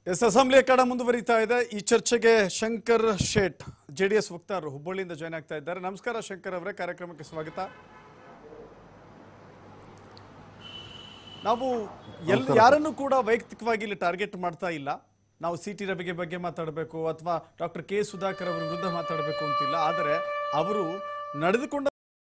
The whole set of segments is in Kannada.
ಎಸ್ ಅಸೆಂಬ್ಲಿ ಅಖಾಡ ಮುಂದುವರಿತಾ ಇದೆ ಈ ಚರ್ಚೆಗೆ ಶಂಕರ್ ಶೇಟ್ ಜೆಡಿಎಸ್ ವಕ್ತಾರರು ಹುಬ್ಬಳ್ಳಿಯಿಂದ ಜಾಯ್ನ್ ಆಗ್ತಾ ಇದ್ದಾರೆ ನಮಸ್ಕಾರ ಶಂಕರ್ ಅವರೇ ಕಾರ್ಯಕ್ರಮಕ್ಕೆ ಸ್ವಾಗತ ನಾವು ಎಲ್ ಯಾರನ್ನು ಕೂಡ ವೈಯಕ್ತಿಕವಾಗಿ ಇಲ್ಲಿ ಟಾರ್ಗೆಟ್ ಮಾಡ್ತಾ ಇಲ್ಲ ನಾವು ಸಿ ಟಿ ರವಿಗೆ ಬಗ್ಗೆ ಮಾತಾಡಬೇಕು ಅಥವಾ ಡಾಕ್ಟರ್ ಕೆ ಸುಧಾಕರ್ ಅವರ ವಿರುದ್ಧ ಮಾತಾಡಬೇಕು ಅಂತಿಲ್ಲ ಆದರೆ ಅವರು ನಡೆದುಕೊಂಡ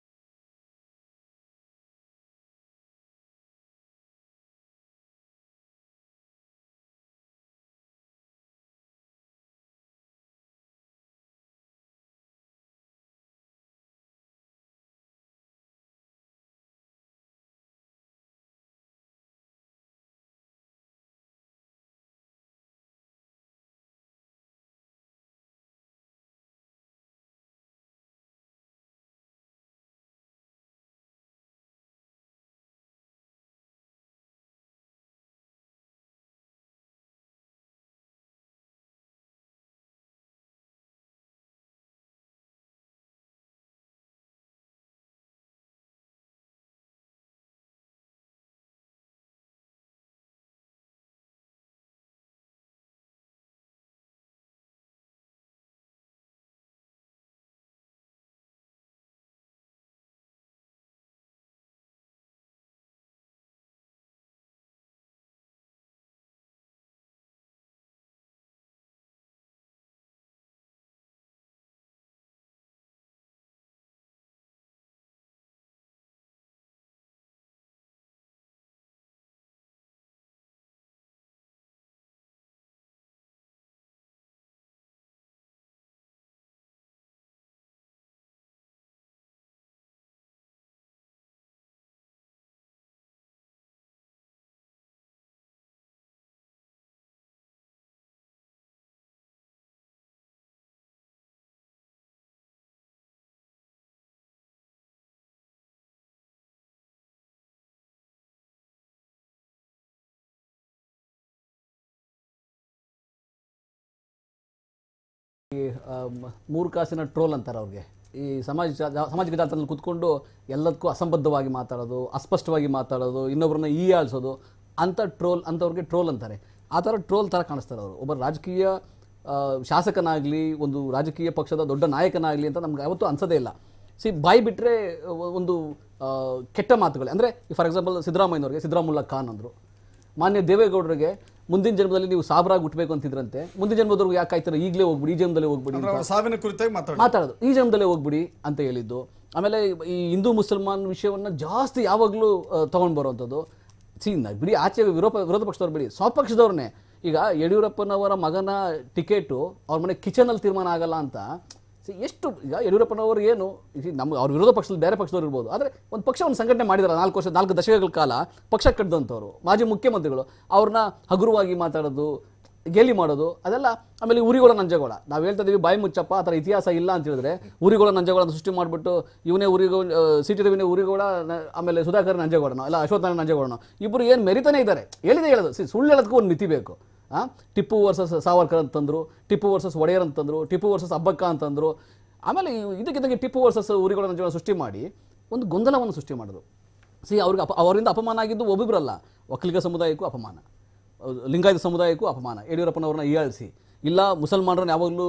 ಈ ಆಮ್, ಮೂರು ಕಾಸಿನ ಟ್ರೋಲ್ ಅಂತಾರೆ ಅವ್ರಿಗೆ ಈ ಸಮಾಜ ಜಾ- ಸಾಮಾಜಿಕ ಜಾಲತಾಣದಲ್ಲಿ ಕುತ್ಕೊಂಡು ಎಲ್ಲದಕ್ಕೂ ಅಸಂಬದ್ಧವಾಗಿ ಮಾತಾಡೋದು ಅಸ್ಪಷ್ಟವಾಗಿ ಮಾತಾಡೋದು ಇನ್ನೊಬ್ಬರನ್ನ ಈ ಆಳ್ಸೋದು ಅಂಥ ಟ್ರೋಲ್ ಅಂಥವ್ರಿಗೆ ಟ್ರೋಲ್ ಅಂತಾರೆ ಆ ಥರ ಟ್ರೋಲ್ ಥರ ಕಾಣಿಸ್ತಾರೆ ಅವರು ಒಬ್ಬ ರಾಜಕೀಯ ಆ, ಶಾಸಕನಾಗಲಿ ಒಂದು ರಾಜಕೀಯ ಪಕ್ಷದ ದೊಡ್ಡ ನಾಯಕನಾಗಲಿ ಅಂತ ನಮ್ಗೆ ಯಾವತ್ತೂ ಅನ್ಸೋದೇ ಇಲ್ಲ ಸಿ ಬಾಯಿ ಬಿಟ್ಟರೆ ಒಂದು ಆ, ಕೆಟ್ಟ ಮಾತುಗಳು ಅಂದರೆ ಫಾರ್ ಎಕ್ಸಾಂಪಲ್ ಸಿದ್ದರಾಮಯ್ಯನವ್ರಿಗೆ ಸಿದ್ದರಾಮುಲ್ಲಾ ಖಾನ್ ಅಂದರು ಮಾನ್ಯ ದೇವೇಗೌಡರಿಗೆ ಮುಂದಿನ ಜನ್ಮದಲ್ಲಿ ನೀವು ಸಾಬ್ರಾಗಿ ಹುಟ್ಟಬೇಕು ಅಂತಿದ್ರಂತೆ ಮುಂದಿನ ಜನ್ಮದವ್ರಿಗೆ ಯಾಕೆ ಆಯ್ತಾರೆ ಈಗಲೇ ಹೋಗ್ಬಿಡಿ ಈ ಜನ್ಮದಲ್ಲೇ ಹೋಗ್ಬಿಡಿ ಅಂದ್ರೆ ಅವರ ಸಾವಿನ ಕುರಿತಾಗಿ ಮಾತಾಡ ಮಾತಾಡೋದು ಈ ಜನ್ಮದಲ್ಲೇ ಹೋಗ್ಬಿಡಿ ಅಂತ ಹೇಳಿದ್ದು ಆಮೇಲೆ ಈ ಹಿಂದೂ ಮುಸಲ್ಮಾನ್ ವಿಷಯವನ್ನ ಜಾಸ್ತಿ ಯಾವಾಗಲೂ ತಗೊಂಡು ಬರುವಂಥದ್ದು ಸಿ ನ- ಬಿಡಿ ಆಚೆ ವಿರೋಧ ವಿರೋಧ ಪಕ್ಷದವ್ರು ಬಿಡಿ ಸ್ವಪಕ್ಷದವ್ರನ್ನೇ ಈಗ ಯಡಿಯೂರಪ್ಪನವರ ಮಗನ ಟಿಕೆಟು ಅವ್ರ ಮನೆ ಕಿಚನಲ್ಲಿ ತೀರ್ಮಾನ ಆಗಲ್ಲ ಅಂತ ಸಿ ಎಷ್ಟು ಈಗ ಯಡಿಯೂರಪ್ಪನವರು ಏನು ಈ ನಮ್ಮ ಅವ್ರ ವಿರೋಧ ಪಕ್ಷದಲ್ಲಿ ಬೇರೆ ಪಕ್ಷದವ್ರು ಇರ್ಬೋದು ಆದರೆ ಒಂದು ಪಕ್ಷವನ್ನು ಸಂಘಟನೆ ಮಾಡಿದಾರೆ ನಾಲ್ಕು ವರ್ಷ ನಾಲ್ಕು ದಶಕಗಳ ಕಾಲ ಪಕ್ಷ ಕಟ್ಟಿದಂಥವ್ರು ಮಾಜಿ ಮುಖ್ಯಮಂತ್ರಿಗಳು ಅವ್ರನ್ನ ಹಗುರವಾಗಿ ಮಾತಾಡೋದು ಗೇಲಿ ಮಾಡೋದು ಅದೆಲ್ಲ ಆಮೇಲೆ ಉರಿಗೋಳ ನಂಜಗೋಳ ನಾವು ಹೇಳ್ತಾ ಇದೀವಿ ಬಾಯಿ ಮುಚ್ಚಪ್ಪ ಆ ಥರ ಇತಿಹಾಸ ಇಲ್ಲ ಅಂತ ಹೇಳಿದ್ರೆ ಉರಿಗೋಳ ನಂಜಗೋಳ ಅಂತ ಸೃಷ್ಟಿ ಮಾಡಿಬಿಟ್ಟು ಇವನೇ ಉರಿಗೋ ಸಿಟಿ ರವಿನೇ ಉರಿಗೋಳ ನ- ಆಮೇಲೆ ಸುಧಾಕರ್ ನಂಜಗೋಳನೋ ಇಲ್ಲ ಅಶ್ವತ್ಥನಾರಾಯಣ ನಂಜಗೋಳನೋ ಇಬ್ಬರು ಏನು ಮೆರಿತಾನೆ ಇದ್ದಾರೆ ಹೇಳಿದೆ ಹೇಳೋದು ಸಿ ಸುಳ್ಳು ಹೇಳೋದಕ್ಕೂ ಒಂದು ಮಿತಿ ಬೇಕು ಆ ಟಿಪ್ಪು ವರ್ಸಸ್ ಸಾವರ್ಕರ್ ಅಂತಂದ್ರು ಟಿಪ್ಪು ವರ್ಸಸ್ ಒಡೆಯರ್ ಅಂತಂದ್ರು ಟಿಪ್ಪು ವರ್ಸಸ್ ಅಬ್ಬಕ್ಕ ಅಂತಂದ್ರು ಆಮೇಲೆ ಇವ್- ಇದಕ್ಕಿದ್ದಂಗೆ ಟಿಪ್ಪು ವರ್ಸಸ್ ಉರಿಗೋಳ ನಂಜಗೋಳ ಸೃಷ್ಟಿ ಮಾಡಿ ಒಂದು ಗೊಂದಲವನ್ನು ಸೃಷ್ಟಿ ಮಾಡೋದು ಸಿ ಅವ್ರಿಗೆ ಅಪ ಅವರಿಂದ ಅಪಮಾನ ಆಗಿದ್ದು ಒಬ್ಬೊಬ್ಬರಲ್ಲ ಒಕ್ಕಲಿಗ ಸಮುದಾಯಕ್ಕೂ ಅಪಮಾನ ಲಿಂಗಾಯತ ಸಮುದಾಯಕ್ಕೂ ಅಪಮಾನ ಯಡಿಯೂರಪ್ಪನವ್ರನ್ನ ಹೀಯಾಳಿಸಿ ಇಲ್ಲ ಮುಸಲ್ಮಾನರನ್ನ ಯಾವಾಗಲೂ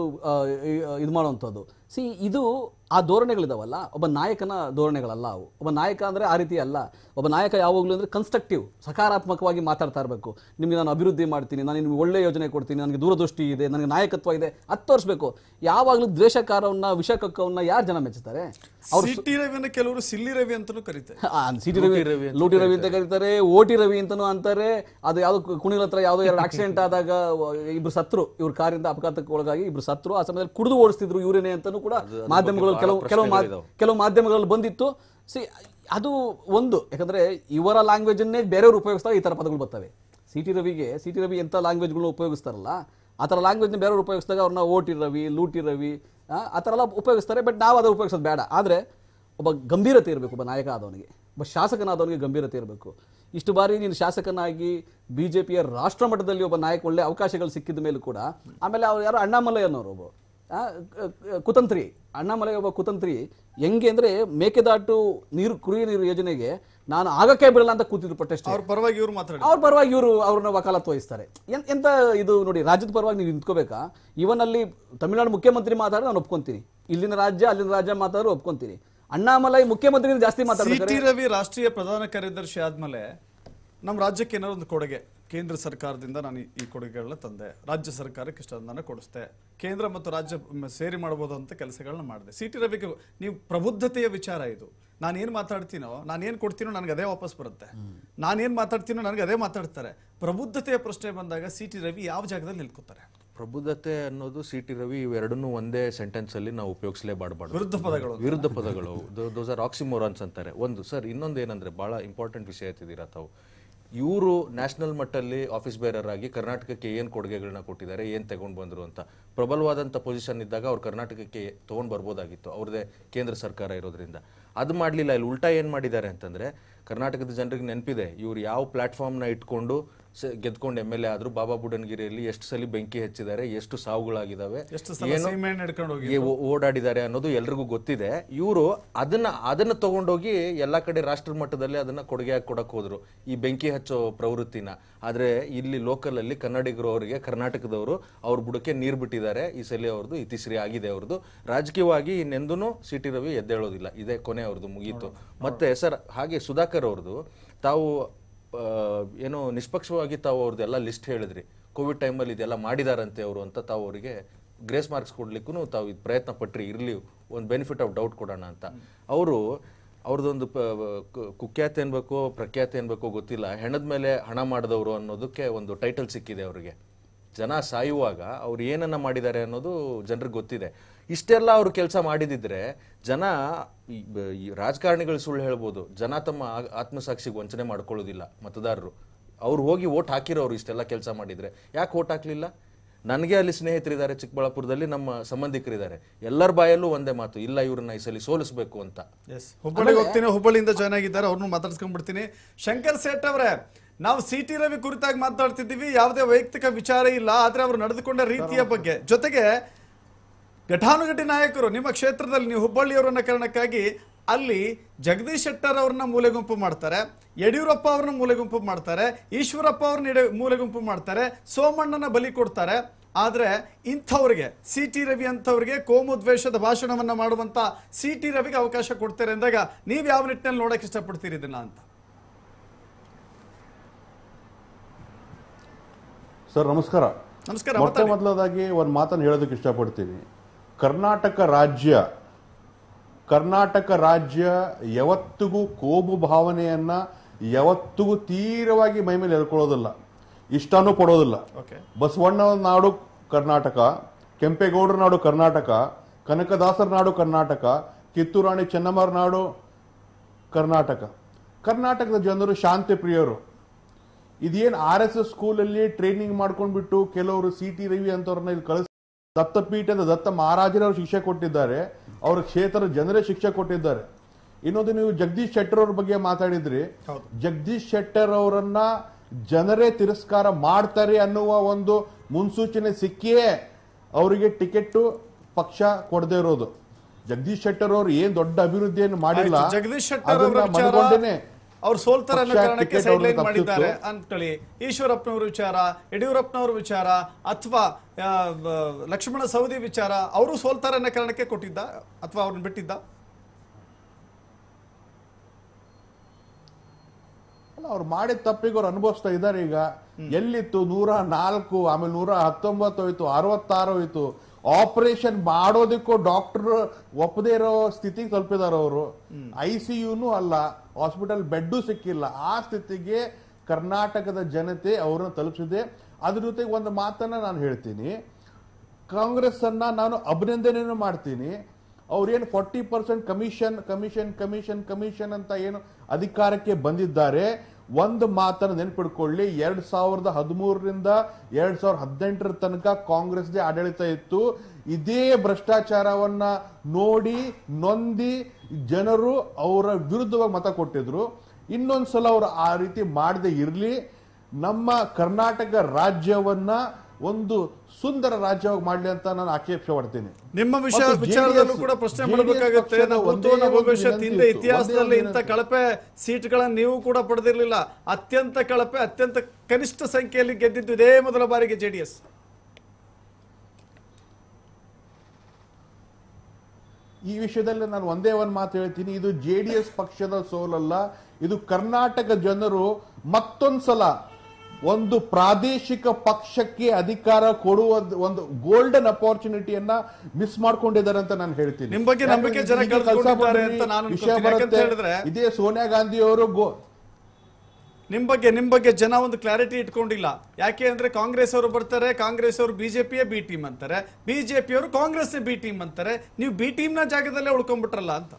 ಇದು ಮಾಡುವಂಥದ್ದು ಸಿ ಇದು ಆ ಧೋರಣೆಗಳಿದಾವಲ್ಲ ಒಬ್ಬ ನಾಯಕನ ಧೋರಣೆಗಳಲ್ಲ ಅವು ಒಬ್ಬ ನಾಯಕ ಅಂದರೆ ಆ ರೀತಿ ಅಲ್ಲ ಒಬ್ಬ ನಾಯಕ ಯಾವಾಗಲೂ ಅಂದರೆ ಕನ್ಸ್ಟ್ರಕ್ಟಿವ್ ಸಕಾರಾತ್ಮಕವಾಗಿ ಮಾತಾಡ್ತಾ ಇರಬೇಕು ನಿಮಗೆ ನಾನು ಅಭಿವೃದ್ಧಿ ಮಾಡ್ತೀನಿ ನಾನು ನಿಮ್ಗೆ ಒಳ್ಳೆ ಯೋಜನೆ ಕೊಡ್ತೀನಿ ನನಗೆ ದೂರದೃಷ್ಟಿ ಇದೆ ನನಗೆ ನಾಯಕತ್ವ ಇದೆ ಅದು ತೋರಿಸ್ಬೇಕು ಯಾವಾಗಲೂ ದ್ವೇಷಕಾರವನ್ನ ವಿಷಕಕ್ಕವನ್ನ ಯಾರು ಜನ ಮೆಚ್ಚುತ್ತಾರೆ ಅವ್ರು ಸಿ ಟಿ ರವಿಯನ್ನ ಕೆಲವರು ಸಿಲ್ಲಿ ರವಿ ಅಂತಾನೂ ಕರೀತಾರೆ ಆ, ಸಿಟಿ ರವಿ ಲೂಟಿ ರವಿ ಅಂತ ಕರೀತಾರೆ ಓಟಿ ರವಿ ಅಂತಾನೂ ಅಂತಾರೆ ಅದು ಯಾವ್ದು ಕುಣಿಲ ಹತ್ರ ಯಾವುದೋ ಎರಡು ಆಕ್ಸಿಡೆಂಟ್ ಆದಾಗ ವ- ಇಬ್ರು ಸತ್ರು ಇವ್ರ ಕಾರಿಂದ ಅಪಘಾತಕ್ಕೆ ಒಳಗಾಗಿ ಇಬ್ರು ಸತ್ರು ಆ ಸಮಯದಲ್ಲಿ ಕುಡಿದು ಓಡಿಸ್ತಿದ್ರು ಇವರೇನೆ ಅಂತಾನೂ ಕೂಡ ಮಾಧ್ಯಮಗಳು ಕೆಲವು ಕೆಲವು ಮಾಧ್ಯ- ಕೆಲವು ಮಾಧ್ಯಮಗಳಲ್ಲಿ ಬಂದಿತ್ತು ಸಿ ಅದು ಒಂದು ಯಾಕಂದ್ರೆ ಇವರ ಲ್ಯಾಂಗ್ವೇಜ್ ಅನ್ನೇ ಬೇರೆಯವರು ಉಪಯೋಗಿಸ್ತಾರೆ ಈ ತರ ಪದಗಳು ಬರ್ತವೆ ಸಿ ಟಿ ರವಿಗೆ ಸಿ ಟಿ ರವಿ ಎಂಥ ಲ್ಯಾಂಗ್ವೇಜ್ಗಳನ್ನ ಉಪಯೋಗಿಸ್ತಾರಲ್ಲ ಆ ಥರ ಲ್ಯಾಂಗ್ವೇಜ್ನ ಬೇರೆಯವರು ಉಪಯೋಗಿಸಿದಾಗ ಅವ್ರನ್ನ ಓಟಿ ರವಿ ಲೂಟಿ ರವಿ ಆ, ಆ ಥರ ಎಲ್ಲ ಉಪಯೋಗಿಸ್ತಾರೆ ಬಟ್ ನಾವು ಅದನ್ನು ಉಪಯೋಗಿಸೋದು ಬೇಡ ಆದರೆ ಒಬ್ಬ ಗಂಭೀರತೆ ಇರಬೇಕು ಒಬ್ಬ ನಾಯಕ ಆದವನಿಗೆ ಒಬ್ಬ ಶಾಸಕನಾದವನಿಗೆ ಗಂಭೀರತೆ ಇರಬೇಕು ಇಷ್ಟು ಬಾರಿ ನೀನು ಶಾಸಕನಾಗಿ ಬಿ ಜೆ ಪಿಯ ರಾಷ್ಟ್ರ ಮಟ್ಟದಲ್ಲಿ ಒಬ್ಬ ನಾಯಕ ಒಳ್ಳೆ ಅವಕಾಶಗಳು ಸಿಕ್ಕಿದ ಮೇಲೂ ಕೂಡ ಆಮೇಲೆ ಅವ್ರು ಯಾರು ಅಣ್ಣಾಮಲೈ ಅನ್ನೋರು ಒಬ್ಬ ಆ, ಕ- ಕ- ಕುತಂತ್ರಿ ಅಣ್ಣಾಮಲೈ ಒಬ್ಬ ಕುತಂತ್ರಿ ಹೆಂಗೆ ಅಂದರೆ ಮೇಕೆದಾಟು ನೀರು ಕುಡಿಯುವ ನೀರು ಯೋಜನೆಗೆ ನಾನು ಆಗಕ್ಕೆ ಬಿಡಲ್ಲ ಅಂತ ಕೂತಿದ್ರು ಪ್ರೊಟೆಸ್ಟ್ ಅವ್ರ ಪರವಾಗಿ ಇವ್ರು ಮಾತಾಡಿ ಅವ್ರ ಪರವಾಗಿ ಇವರು ಅವ್ರನ್ನ ವಕಾಲತ್ತು ವಹಿಸ್ತಾರೆ ಎನ್- ಎಂತ ಇದು ನೋಡಿ ರಾಜ್ಯದ ಪರವಾಗಿ ನೀವು ನಿಂತ್ಕೋಬೇಕಾ ಇವನ್ ಅಲ್ಲಿ ತಮಿಳುನಾಡು ಮುಖ್ಯಮಂತ್ರಿ ಮಾತಾಡಿದ್ರೆ ನಾನು ಒಪ್ಕೊಂತೀನಿ ಇಲ್ಲಿನ ರಾಜ್ಯ ಅಲ್ಲಿನ ರಾಜ್ಯ ಮಾತಾಡಿದ್ರೆ ಒಪ್ಕೊಂತೀನಿ ಅಣ್ಣಾಮಲೈ ಮುಖ್ಯಮಂತ್ರಿ ಜಾಸ್ತಿ ಸಿ ಮಾತಾಡ್ತಾರೆ ಟಿ ರವಿ ರಾಷ್ಟ್ರೀಯ ಪ್ರಧಾನ ಕಾರ್ಯದರ್ಶಿ ಆದ್ಮೇಲೆ ನಮ್ಮ ರಾಜ್ಯಕ್ಕೆ ಏನಾದ್ರು ಒಂದು ಕೊಡುಗೆ ಕೇಂದ್ರ ಸರ್ಕಾರದಿಂದ ನಾನು ಈ- ಈ ಕೊಡುಗೆಗಳನ್ನ ತಂದೆ ರಾಜ್ಯ ಸರ್ಕಾರಕ್ಕೆ ಇಷ್ಟು ಅನುದಾನ ಕೊಡಿಸ್ದೆ ಕೇಂದ್ರ ಮತ್ತು ರಾಜ್ಯ ಮ್, ಸೇರಿ ಮಾಡ್ಬೋದು ಅಂತ ಕೆಲಸಗಳನ್ನ ಮಾಡಿದೆ ಸಿ ಟಿ ರವಿಗೆ ನೀವು ಪ್ರಬುದ್ಧತೆಯ ವಿಚಾರ ಇದು ನಾನು ಏನು ಮಾತಾಡ್ತೀನೋ ನಾನು ಏನು ಕೊಡ್ತೀನೋ ನನಗೆ ಅದೇ ವಾಪಸ್ ಬರುತ್ತೆ ನಾನೇನು ಮಾತಾಡ್ತೀನೋ ನನಗೆ ಅದೇ ಮಾತಾಡ್ತಾರೆ ಪ್ರಬುದ್ಧತೆಯ ಪ್ರಶ್ನೆ ಬಂದಾಗ ಸಿ ಟಿ ರವಿ ಯಾವ ಜಾಗದಲ್ಲಿ ನಿಲ್ಕೋತಾರೆ ಪ್ರಬುದ್ಧತೆ ಅನ್ನೋದು ಸಿ ಟಿ ರವಿ ಇವೆರಡನ್ನೂ ಒಂದೇ ಸೆಂಟೆನ್ಸ್ ಅಲ್ಲಿ ನಾವು ಉಪಯೋಗಿಸಲೇಬಾರ್ದು ವಿರುದ್ಧ ಪದಗಳು ವಿರುದ್ಧ ಪದಗಳು ದೋಸ್ ಆರ್ ಆಕ್ಸಿಮೋರಾನ್ಸ್ ಅಂತಾರೆ ಒಂದು ಸರ್ ಇನ್ನೊಂದು ಏನಂದ್ರೆ ಬಹಳ ಇಂಪಾರ್ಟೆಂಟ್ ವಿಷಯ ಎತ್ತಿದ್ದೀರಾ ತಾವು ಇವರು ನ್ಯಾಷನಲ್ ಮಟ್ಟಲ್ಲಿ ಆಫೀಸ್ ಬೇರರ್ ಆಗಿ ಕರ್ನಾಟಕಕ್ಕೆ ಏನು ಕೊಡುಗೆಗಳನ್ನ ಕೊಟ್ಟಿದ್ದಾರೆ ಏನು ತಗೊಂಡು ಬಂದರು ಅಂತ ಪ್ರಬಲವಾದಂಥ ಪೊಸಿಷನ್ ಇದ್ದಾಗ ಅವ್ರು ಕರ್ನಾಟಕಕ್ಕೆ ತೊಗೊಂಡು ಬರ್ಬೋದಾಗಿತ್ತು ಅವ್ರದ್ದೇ ಕೇಂದ್ರ ಸರ್ಕಾರ ಇರೋದ್ರಿಂದ ಅದು ಮಾಡಲಿಲ್ಲ ಇಲ್ಲಿ ಉಲ್ಟಾ ಏನು ಮಾಡಿದ್ದಾರೆ ಅಂತಂದರೆ ಕರ್ನಾಟಕದ ಜನರಿಗೆ ನೆನಪಿದೆ ಇವ್ರು ಯಾವ ಪ್ಲಾಟ್ಫಾರ್ಮ್ನ ಇಟ್ಕೊಂಡು ಸ- ಗೆದ್ಕೊಂಡು ಎಮ್ ಎಲ್ ಎ ಆದರೂ ಬಾಬಾ ಬುಡನ್ಗಿರಿಯಲ್ಲಿ ಎಷ್ಟು ಸಲ ಬೆಂಕಿ ಹಚ್ಚಿದ್ದಾರೆ ಎಷ್ಟು ಸಾವುಗಳಾಗಿದ್ದಾವೆ ಎಷ್ಟು ಸಲ ಸೀಮೆಎಣ್ಣೆ ಹಿಡ್ಕೊಂಡು ಹೋಗಿ ಏ ಓ- ಓಡಾಡಿದ್ದಾರೆ ಅನ್ನೋದು ಎಲ್ರಿಗೂ ಗೊತ್ತಿದೆ ಇವರು ಅದನ್ನ ಅದನ್ನ ತಗೊಂಡೋಗಿ ಎಲ್ಲ ಕಡೆ ರಾಷ್ಟ್ರ ಮಟ್ಟದಲ್ಲಿ ಅದನ್ನ ಕೊಡುಗೆಯಾಗಿ ಕೊಡಕ್ ಹೋದ್ರು ಈ ಬೆಂಕಿ ಹಚ್ಚೋ ಪ್ರವೃತ್ತಿನ ಆದ್ರೆ ಇಲ್ಲಿ ಲೋಕಲ್ ಅಲ್ಲಿ ಕನ್ನಡಿಗರು ಅವರಿಗೆ ಕರ್ನಾಟಕದವರು ಅವ್ರ ಬುಡಕ್ಕೆ ನೀರು ಬಿಟ್ಟಿದ್ದಾರೆ ಈ ಸಲ ಅವ್ರದ್ದು ಇತಿಶ್ರೀ ಆಗಿದೆ ಅವ್ರದ್ದು ರಾಜಕೀಯವಾಗಿ ಇನ್ನೆಂದೂ ಸಿ ಟಿ ರವಿ ಎದ್ದೇಳೋದಿಲ್ಲ ಇದೇ ಕೊನೆ ಅವ್ರದ್ದು ಮುಗೀತು ಮತ್ತೆ ಸರ್ ಹಾಗೆ ಸುಧಾಕರ್ ಅವ್ರದ್ದು ತಾವು ಆ, ಏನೋ ನಿಷ್ಪಕ್ಷವಾಗಿ ತಾವು ಅವ್ರದ್ದೆಲ್ಲ ಲಿಸ್ಟ್ ಹೇಳಿದ್ರಿ ಕೋವಿಡ್ ಟೈಮಲ್ಲಿ ಇದೆಲ್ಲ ಮಾಡಿದಾರಂತೆ ಅವರು ಅಂತ ತಾವು ಅವರಿಗೆ ಗ್ರೇಸ್ ಮಾರ್ಕ್ಸ್ ಕೊಡ್ಲಿಕ್ಕೂ ತಾವು ಇದು ಪ್ರಯತ್ನ ಪಟ್ರಿ ಇರಲಿ ಒಂದು ಬೆನಿಫಿಟ್ ಆಫ್ ಡೌಟ್ ಕೊಡೋಣ ಅಂತ ಅವರು ಅವ್ರದ್ದೊಂದು ಪ ಕು- ಕುಖ್ಯಾತಿ ಅನ್ಬೇಕು ಪ್ರಖ್ಯಾತಿ ಅನ್ಬೇಕು ಗೊತ್ತಿಲ್ಲ ಹೆಣದ ಮೇಲೆ ಹಣ ಮಾಡಿದವರು ಅನ್ನೋದಕ್ಕೆ ಒಂದು ಟೈಟಲ್ ಸಿಕ್ಕಿದೆ ಅವರಿಗೆ ಜನ ಸಾಯುವಾಗ ಅವ್ರು ಏನನ್ನ ಮಾಡಿದ್ದಾರೆ ಅನ್ನೋದು ಜನರಿಗೆ ಗೊತ್ತಿದೆ ಇಷ್ಟೆಲ್ಲ ಅವ್ರು ಕೆಲಸ ಮಾಡಿದಿದ್ರೆ ಜನ ಈ ಬ- ಈ ರಾಜಕಾರಣಿಗಳು ಸುಳ್ಳು ಹೇಳ್ಬೋದು ಜನ ತಮ್ಮ ಆ- ಆತ್ಮಸಾಕ್ಷಿಗೆ ವಂಚನೆ ಮಾಡ್ಕೊಳ್ಳೋದಿಲ್ಲ ಮತದಾರರು ಅವ್ರು ಹೋಗಿ ಓಟ್ ಹಾಕಿರೋರು ಇಷ್ಟೆಲ್ಲ ಕೆಲಸ ಮಾಡಿದ್ರೆ ಯಾಕೆ ಓಟ್ ಹಾಕ್ಲಿಲ್ಲ ನನಗೆ ಅಲ್ಲಿ ಸ್ನೇಹಿತರಿದ್ದಾರೆ ಚಿಕ್ಕಬಳ್ಳಾಪುರದಲ್ಲಿ ನಮ್ಮ ಸಂಬಂಧಿಕರಿದ್ದಾರೆ ಎಲ್ಲರ ಬಾಯಲ್ಲೂ ಒಂದೇ ಮಾತು ಇಲ್ಲ ಇವ್ರನ್ನ ಈ ಸಲ ಸೋಲಿಸ್ಬೇಕು ಅಂತ ಎಸ್ ಹುಬ್ಬಳ್ಳಿಗೆ ಹೋಗ್ತೀನಿ ಹುಬ್ಬಳ್ಳಿಯಿಂದ ಜಾಯ್ನ್ ಆಗಿದ್ದಾರೆ ಅವ್ರನ್ನು ಮಾತಾಡ್ಸ್ಕೊಂಡ್ಬಿಡ್ತೀನಿ ಶಂಕರ್ ಸೇಠ್ ಅವರೇ ನಾವು ಸಿ ಟಿ ರವಿ ಕುರಿತಾಗಿ ಮಾತಾಡ್ತಿದ್ದೀವಿ ಯಾವುದೇ ವೈಯಕ್ತಿಕ ವಿಚಾರ ಇಲ್ಲ ಆದ್ರೆ ಅವರು ನಡೆದುಕೊಂಡ ರೀತಿಯ ಬಗ್ಗೆ ಜೊತೆಗೆ ಘಟಾನುಘಟಿ ನಾಯಕರು ನಿಮ್ಮ ಕ್ಷೇತ್ರದಲ್ಲಿ ನೀವು ಹುಬ್ಬಳ್ಳಿಯವರನ್ನ ಕಾರಣಕ್ಕಾಗಿ ಅಲ್ಲಿ ಜಗದೀಶ್ ಶೆಟ್ಟರ್ ಅವ್ರನ್ನ ಮೂಲೆಗುಂಪು ಮಾಡ್ತಾರೆ ಯಡಿಯೂರಪ್ಪ ಅವ್ರನ್ನ ಮೂಲೆಗುಂಪು ಮಾಡ್ತಾರೆ ಈಶ್ವರಪ್ಪ ಅವ್ರನ್ನ ಇಡೆ- ಮೂಲೆಗುಂಪು ಮಾಡ್ತಾರೆ ಸೋಮಣ್ಣನ ಬಲಿ ಕೊಡ್ತಾರೆ ಆದ್ರೆ ಇಂಥವ್ರಿಗೆ ಸಿ ಟಿ ರವಿ ಅಂಥವ್ರಿಗೆ ಕೋಮು ದ್ವೇಷದ ಭಾಷಣವನ್ನ ಮಾಡುವಂತ ಸಿ ಟಿ ರವಿಗೆ ಅವಕಾಶ ಕೊಡ್ತಾರೆ ಅಂದಾಗ ನೀವು ಯಾವ ನಿಟ್ಟಿನಲ್ಲಿ ನೋಡಕ್ ಇಷ್ಟಪಡ್ತೀರಿ ಇದನ್ನ ಅಂತ ಸರ್ ನಮಸ್ಕಾರ ನಮಸ್ಕಾರ ಮೊಟ್ಟ ಮಾತಾಡಿ. ಮೊದಲದಾಗಿ ಒಂದು ಮಾತನ್ನು ಹೇಳೋದಕ್ಕೆ ಇಷ್ಟಪಡ್ತೀನಿ ಕರ್ನಾಟಕ ರಾಜ್ಯ ಕರ್ನಾಟಕ ರಾಜ್ಯ ಯಾವತ್ತಿಗೂ ಕೋಮು ಭಾವನೆಯನ್ನ ಯಾವತ್ತಿಗೂ ತೀವ್ರವಾಗಿ ಮೈ ಮೇಲೆ ಎಳ್ಕೊಳ್ಳೋದಿಲ್ಲ ಇಷ್ಟನೂ ಪಡೋದಿಲ್ಲ ಓಕೆ ಬಸವಣ್ಣನ ನಾಡು ಕರ್ನಾಟಕ ಕೆಂಪೇಗೌಡರ ನಾಡು ಕರ್ನಾಟಕ ಕನಕದಾಸರ ನಾಡು ಕರ್ನಾಟಕ ಕಿತ್ತೂರಾಣಿ ಚೆನ್ನಮ್ಮರ ನಾಡು ಕರ್ನಾಟಕ ಕರ್ನಾಟಕದ ಜನರು ಶಾಂತಿ ಪ್ರಿಯರು ಇದೇನು ಆರ್ ಎಸ್ ಎಸ್ ಸ್ಕೂಲಲ್ಲಿ ಟ್ರೈನಿಂಗ್ ಮಾಡ್ಕೊಂಡ್ಬಿಟ್ಟು ಕೆಲವರು ಸಿ ಟಿ ರವಿ ಅಂತವ್ರನ್ನ ಇಲ್ಲಿ ಕಳಿಸ್ ದತ್ತಪೀಠದ ದತ್ತ ಮಹಾರಾಜರವರು ಶಿಕ್ಷೆ ಕೊಟ್ಟಿದ್ದಾರೆ ಅವ್ರ ಕ್ಷೇತ್ರದ ಜನರೇ ಶಿಕ್ಷೆ ಕೊಟ್ಟಿದ್ದಾರೆ ಇನ್ನೊಂದು ನೀವು ಜಗದೀಶ್ ಶೆಟ್ಟರ್ ಅವ್ರ ಬಗ್ಗೆ ಮಾತಾಡಿದ್ರಿ ಹೌದು. ಜಗದೀಶ್ ಶೆಟ್ಟರ್ ಅವರನ್ನ ಜನರೇ ತಿರಸ್ಕಾರ ಮಾಡ್ತಾರೆ ಅನ್ನುವ ಒಂದು ಮುನ್ಸೂಚನೆ ಸಿಕ್ಕಿಯೇ ಅವರಿಗೆ ಟಿಕೆಟ್ ಪಕ್ಷ ಕೊಡದೇ ಇರೋದು ಜಗದೀಶ್ ಶೆಟ್ಟರ್ ಅವರು ಏನ್ ದೊಡ್ಡ ಅಭಿವೃದ್ಧಿಯನ್ನು ಮಾಡಿಲ್ಲ ಆಯ್ತು, ಜಗದೀಶ್ ಶೆಟ್ಟರ್ ಅವರ ಅದನ್ನ ವಿಚಾರ ಮನಗೊಂಡೇನೆ ಅವ್ರು ಸೋಲ್ತಾರೆ ಅನ್ನೋ ಪಕ್ಷ ಕಾರಣಕ್ಕೆ ಟಿಕೆಟ್ ಸೈಡ್ ಅವ್ರನ್ನ ಲೈನ್ ಮಾಡಿದ್ದಾರೆ ತಪ್ಪಿತ್ತು. ಅನ್ಕೊಳ್ಳಿ ಈಶ್ವರಪ್ಪನವ್ರ ವಿಚಾರ ಯಡಿಯೂರಪ್ಪನವ್ರ ವಿಚಾರ ಅಥವಾ ಆ, ಬ- ಲಕ್ಷ್ಮಣ ಸವದಿ ವಿಚಾರ ಅವರು ಸೋಲ್ತಾರೆ ಅನ್ನೋ ಕಾರಣಕ್ಕೆ ಕೊಟ್ಟಿದ್ದ ಅಥವಾ ಅವ್ರನ್ನ ಬಿಟ್ಟಿದ್ದ ಅಲ್ಲ ಅವ್ರು ಮಾಡಿದ ತಪ್ಪಿಗೆ ಅವ್ರು ಅನುಭವಿಸ್ತಾ ಇದ್ದಾರೆ ಈಗ ಎಲ್ಲಿತ್ತು ನೂರ ನಾಲ್ಕು ಆಮೇಲೆ ನೂರ ಹತ್ತೊಂಬತ್ತು ಹೋಯ್ತು ಅರವತ್ತಾರು ಹೋಯ್ತು ಆಪರೇಷನ್ ಮಾಡೋದಕ್ಕೂ ಡಾಕ್ಟರ್ ಒಪ್ಪದೇ ಇರೋ ಸ್ಥಿತಿಗೆ ತಲುಪಿದಾರೆ ಅವರು ಐ ಸಿ ಯುನು ಅಲ್ಲ ಹಾಸ್ಪಿಟಲ್ ಬೆಡ್ಡು ಸಿಕ್ಕಿಲ್ಲ ಆ ಸ್ಥಿತಿಗೆ ಕರ್ನಾಟಕದ ಜನತೆ ಅವ್ರನ್ನ ತಲುಪಿಸಿದೆ ಅದ್ರ ಜೊತೆಗೆ ಒಂದು ಮಾತನ್ನ ನಾನು ಹೇಳ್ತೀನಿ ಕಾಂಗ್ರೆಸ್ ಅನ್ನ ನಾನು ಅಭಿನಂದನೆಯನ್ನು ಮಾಡ್ತೀನಿ ಅವ್ರೇನು forty percent commission commission commission commission ಅಂತ ಏನು ಅಧಿಕಾರಕ್ಕೆ ಬಂದಿದ್ದಾರೆ ಒಂದು ಮಾತನ್ನು ನೆನ್ಪಿಡ್ಕೊಳ್ಳಿ ಎರಡ್ ಸಾವಿರದ ಹದಿಮೂರರಿಂದ ಎರಡ್ ಸಾವಿರದ ಹದಿನೆಂಟರ ತನಕ ಕಾಂಗ್ರೆಸ್ದೇ ಆಡಳಿತ ಇತ್ತು ಇದೇ ಭ್ರಷ್ಟಾಚಾರವನ್ನ ನೋಡಿ ನೊಂದಿ ಜನರು ಅವರ ವಿರುದ್ಧವಾಗಿ ಮತ ಕೊಟ್ಟಿದ್ರು ಇನ್ನೊಂದ್ಸಲ ಅವರು ಆ ರೀತಿ ಮಾಡದೆ ಇರಲಿ ನಮ್ಮ ಕರ್ನಾಟಕ ರಾಜ್ಯವನ್ನ ಒಂದು ಸುಂದರ ರಾಜ್ಯವಾಗಿ ಮಾಡ್ಲಿ ಅಂತ ನಾನು ಆಕ್ಷೇಪ ಪಡ್ತೀನಿ ನಿಮ್ಮ ವಿಷಯ ಮತ್ತು ವಿಚಾರದಲ್ಲೂ JDS ಕೂಡ ಪ್ರಶ್ನೆ JDS ಮಾಡಬೇಕಾಗುತ್ತೆ ಪಕ್ಷದ ನಾವು ಒಂದೇ ಭೂತೋನ ಒಂದು ಭವಿಷ್ಯತ್ ವಿನಂತಿ ಹಿಂದೆ ಇತ್ತು. ಇತಿಹಾಸದಲ್ಲಿ ಒಂದೇ ಇಂಥ ಒಂದು ಕಳಪೆ ಸೀಟ್ಗಳನ್ನ ನೀವು ಕೂಡ ಪಡೆದಿರಲಿಲ್ಲ ಅತ್ಯಂತ ಕಳಪೆ ಅತ್ಯಂತ ಕನಿಷ್ಠ ಸಂಖ್ಯೆಯಲ್ಲಿ ಗೆದ್ದಿದ್ದು ಇದೇ ಮೊದಲ ಬಾರಿಗೆ ಜೆಡಿಎಸ್ ಈ ವಿಷಯದಲ್ಲಿ ನಾನು ಒಂದೇ ಒಂದು ಮಾತು ಹೇಳ್ತೀನಿ ಇದು ಜೆ ಡಿ ಎಸ್ ಪಕ್ಷದ ಸೋಲಲ್ಲ ಇದು ಕರ್ನಾಟಕ ಜನರು ಮತ್ತೊಂದ್ಸಲ ಒಂದು ಪ್ರಾದೇಶಿಕ ಪಕ್ಷಕ್ಕೆ ಅಧಿಕಾರ ಕೊಡುವ ಒಂದು ಗೋಲ್ಡನ್ ಅಪಾರ್ಚುನಿಟಿಯನ್ನ ಮಿಸ್ ಮಾಡ್ಕೊಂಡಿದ್ದಾರೆ ಅಂತ ನಾನು ಹೇಳ್ತೀನಿ ನಿಮ್ ಬಗ್ಗೆ ನಂಬಿಕೆ ಜನ ಯಾಕಂದ್ರೆ ಈಗ ಕೆಲ್ಸ ಕಳ್ಕೊಂಡಿದ್ದಾರೆ ಬಂದ್ರಿ, ಅಂತ ನಾನು ವಿಷಯ ಅನ್ಕೊತೀನಿ. ಯಾಕಂತ ಬರುತ್ತೆ. ಹೇಳಿದ್ರೆ ಇದೇ ಸೋನಿಯಾ ಗಾಂಧಿ ಅವರು ಗೋ ನಿಮ್ ಬಗ್ಗೆ ನಿಮ್ ಬಗ್ಗೆ ಜನ ಒಂದು ಕ್ಲಾರಿಟಿ ಇಟ್ಕೊಂಡಿಲ್ಲ ಯಾಕೆ ಅಂದ್ರೆ ಕಾಂಗ್ರೆಸ್ ಅವರು ಬರ್ತಾರೆ ಕಾಂಗ್ರೆಸ್ ಅವರು ಬಿಜೆಪಿಯೇ ಬಿ ಟೀಮ್ ಅಂತಾರೆ ಬಿಜೆಪಿ ಅವರು ಕಾಂಗ್ರೆಸ್ ಬಿ ಟೀಮ್ ಅಂತಾರೆ ನೀವು ಬಿ ಟೀಮ್ ನ ಜಾಗದಲ್ಲೇ ಉಳ್ಕೊಂಡ್ಬಿಟ್ರಲ್ಲ ಅಂತ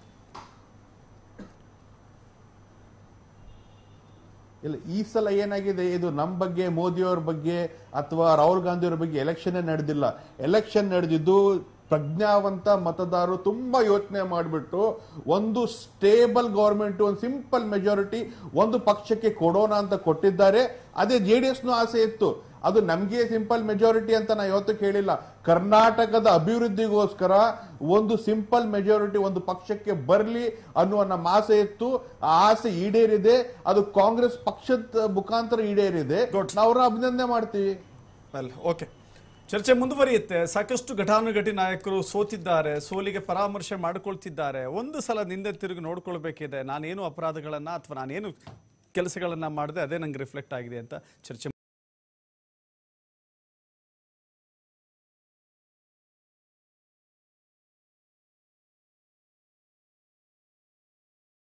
ಇಲ್ಲ ಈ ಸಲ ಏನಾಗಿದೆ ಇದು ನಮ್ಮ ಬಗ್ಗೆ ಮೋದಿಯವ್ರ ಬಗ್ಗೆ ಅಥವಾ ರಾಹುಲ್ ಗಾಂಧಿ ಅವ್ರ ಬಗ್ಗೆ ಎಲೆಕ್ಷನ್ ನಡೆದಿಲ್ಲ ಎಲೆಕ್ಷನ್ ನಡೆದಿದ್ದು ಪ್ರಜ್ಞಾವಂತ ಮತದಾರರು ತುಂಬಾ ಯೋಚನೆ ಮಾಡಿಬಿಟ್ಟು ಒಂದು ಸ್ಟೇಬಲ್ ಗೌರ್ಮೆಂಟ್ ಒಂದು ಸಿಂಪಲ್ ಮೆಜಾರಿಟಿ ಒಂದು ಪಕ್ಷಕ್ಕೆ ಕೊಡೋಣ ಅಂತ ಕೊಟ್ಟಿದ್ದಾರೆ ಅದೇ ಜೆ ಡಿ ಎಸ್ನು ಆಸೆ ಇತ್ತು ಅದು ನಮ್ಗೆ ಸಿಂಪಲ್ ಮೆಜಾರಿಟಿ ಅಂತ ನಾ ಯಾವತ್ತೂ ಕೇಳಿಲ್ಲ ಕರ್ನಾಟಕದ ಅಭಿವೃದ್ಧಿಗೋಸ್ಕರ ಒಂದು ಸಿಂಪಲ್ ಮೆಜಾರಿಟಿ ಒಂದು ಪಕ್ಷಕ್ಕೆ ಬರಲಿ ಅನ್ನುವ ನಮ್ಮ ಆಸೆ ಇತ್ತು ಆ ಆಸೆ ಈಡೇರಿದೆ ಅದು ಕಾಂಗ್ರೆಸ್ ಪಕ್ಷದ ಮುಖಾಂತರ ಈಡೇರಿದೆ ನಾವು ಅವ್ರನ್ನ ಅಭಿನಂದನೆ ಮಾಡ್ತೀವಿ ವೆಲ್ ಓಕೆ ಚರ್ಚೆ ಮುಂದುವರಿಯುತ್ತೆ ಸಾಕಷ್ಟು ಘಟಾನುಘಟಿ ನಾಯಕರು ಸೋತಿದ್ದಾರೆ ಸೋಲಿಗೆ ಪರಾಮರ್ಶೆ ಮಾಡಿಕೊಳ್ತಿದ್ದಾರೆ ಒಂದು ಸಲ ನಿಂದೆ ತಿರುಗಿ ನೋಡ್ಕೊಳ್ಬೇಕಿದೆ ನಾನೇನು ಅಪರಾಧಗಳನ್ನ ಅಥವಾ ನಾನೇನು ಕೆಲಸಗಳನ್ನ ಮಾಡಿದೆ ಅದೇ ನಂಗೆ ರಿಫ್ಲೆಕ್ಟ್ ಆಗಿದೆ ಅಂತ ಚರ್ಚೆ